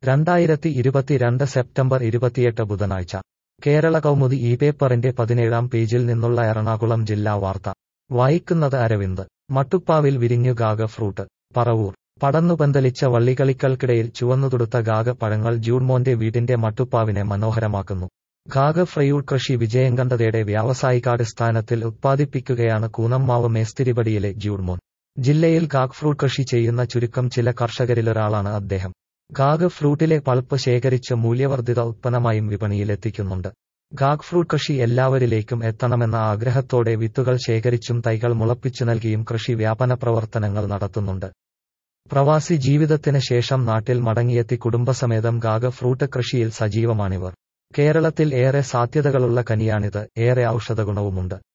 രണ്ടായിരത്തി ഇരുപത്തിരണ്ട് സെപ്റ്റംബർ ഇരുപത്തിയെട്ട് ബുധനാഴ്ച കേരള കൗമുദി ഈ പേപ്പറിന്റെ പതിനേഴാം പേജിൽ നിന്നുള്ള എറണാകുളം ജില്ലാ വാർത്ത വായിക്കുന്നത് അരവിന്ദ് മട്ടുപ്പാവിൽ വിരിഞ്ഞു ഗാഗ ഫ്രൂട്ട് പറവൂർ പടന്നുപന്തലിച്ച വള്ളികളിക്കൾക്കിടയിൽ ചുവന്നുതുടുത്ത ഗാഗ പഴങ്ങൾ ജൂൺമോന്റെ വീടിന്റെ മട്ടുപ്പാവിനെ മനോഹരമാക്കുന്നു ഗാഗ ഫ്രയൂട്ട് കൃഷി വിജയം കണ്ടതേടെ വ്യാവസായികാടിസ്ഥാനത്തിൽ ഉത്പാദിപ്പിക്കുകയാണ് കൂനമ്മാവ് മേസ്തിരിപടിയിലെ ജൂൺമോൻ ജില്ലയിൽ ഗാഗ് ഫ്രൂട്ട് കൃഷി ചെയ്യുന്ന ചുരുക്കം ചില കർഷകരിലൊരാളാണ് അദ്ദേഹം ഗാഗ് ഫ്രൂട്ടിലെ പൾപ്പ് ശേഖരിച്ച് മൂല്യവർദ്ധിത ഉത്പന്നമായും വിപണിയിലെത്തിക്കുന്നുണ്ട് ഗാഗ് ഫ്രൂട്ട് കൃഷി എല്ലാവരിലേക്കും എത്തണമെന്ന ആഗ്രഹത്തോടെ വിത്തുകൾ ശേഖരിച്ചും തൈകൾ മുളപ്പിച്ചു നൽകിയും കൃഷി വ്യാപന പ്രവർത്തനങ്ങൾ നടത്തുന്നുണ്ട് പ്രവാസി ജീവിതത്തിന് ശേഷം നാട്ടിൽ മടങ്ങിയെത്തി കുടുംബസമേതം ഗാഗ ഫ്രൂട്ട് കൃഷിയിൽ സജീവമാണിവർ കേരളത്തിൽ ഏറെ സാധ്യതകളുള്ള കനിയാണിത് ഏറെ ഔഷധഗുണവുമുണ്ട്